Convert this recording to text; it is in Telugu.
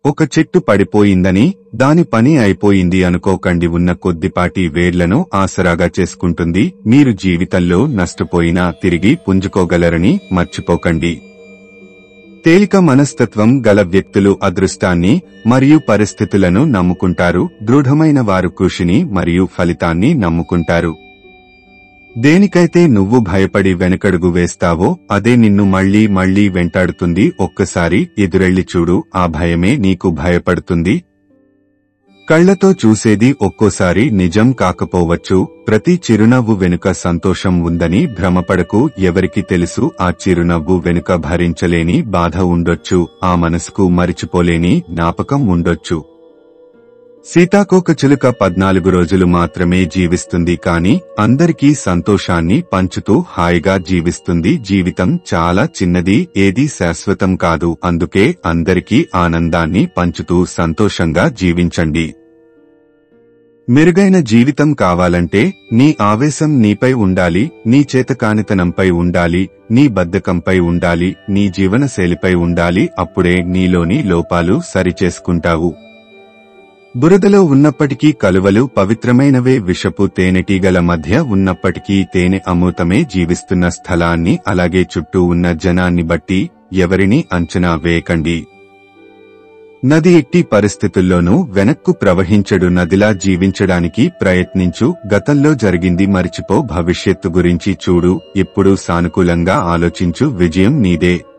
ఒక చెట్టు పడిపోయిందని దాని పని అయిపోయింది అనుకోకండి ఉన్న కొద్దిపాటి వేర్లను ఆసరాగా చేసుకుంటుంది మీరు జీవితంలో నష్టపోయినా తిరిగి పుంజుకోగలరని మర్చిపోకండి తేలిక మనస్తత్వం గల వ్యక్తులు అదృష్టాన్ని మరియు పరిస్థితులను నమ్ముకుంటారు దృఢమైన వారు కృషిని మరియు ఫలితాన్ని నమ్ముకుంటారు దేనికైతే నువ్వు భయపడి వెనకడుగు వేస్తావో అదే నిన్ను మళ్లీ మళ్లీ వెంటాడుతుంది ఒక్కసారి ఎదురెళ్లి చూడు ఆ భయమే నీకు భయపడుతుంది కళ్లతో చూసేది ఒక్కోసారి నిజం కాకపోవచ్చు ప్రతి చిరునవ్వు వెనుక సంతోషం ఉందని భ్రమపడకు ఎవరికి తెలుసు ఆ చిరునవ్వు వెనుక భరించలేని బాధ ఉండొచ్చు ఆ మనసుకు మరిచిపోలేని జ్ఞాపకం ఉండొచ్చు సీతాకోక చిలుక పద్నాలుగు రోజులు మాత్రమే జీవిస్తుంది కాని అందరికీ సంతోషాన్ని పంచుతూ హాయిగా జీవిస్తుంది జీవితం చాలా చిన్నది ఏదీ శాశ్వతం కాదు అందుకే అందరికీ ఆనందాన్ని పంచుతూ సంతోషంగా జీవించండి మెరుగైన జీవితం కావాలంటే నీ ఆవేశం నీపై ఉండాలి నీ చేతకానితనంపై ఉండాలి నీ బద్ధకంపై ఉండాలి నీ జీవనశైలిపై ఉండాలి అప్పుడే నీలోని లోపాలు సరిచేసుకుంటావు బురదలో ఉన్నప్పటికీ కలువలు పవిత్రమైనవే విషపు తేనెటీగల మధ్య ఉన్నప్పటికీ తేనె అమృతమే జీవిస్తున్న స్థలాన్ని అలాగే చుట్టూ ఉన్న జనాన్ని బట్టి ఎవరిని అంచనా వేయకండి నది ఎట్టి పరిస్థితుల్లోనూ వెనక్కు ప్రవహించడు నదిలా జీవించడానికి ప్రయత్నించు గతంలో జరిగింది మరిచిపో భవిష్యత్తు గురించి చూడు ఎప్పుడూ సానుకూలంగా ఆలోచించు విజయం నీదే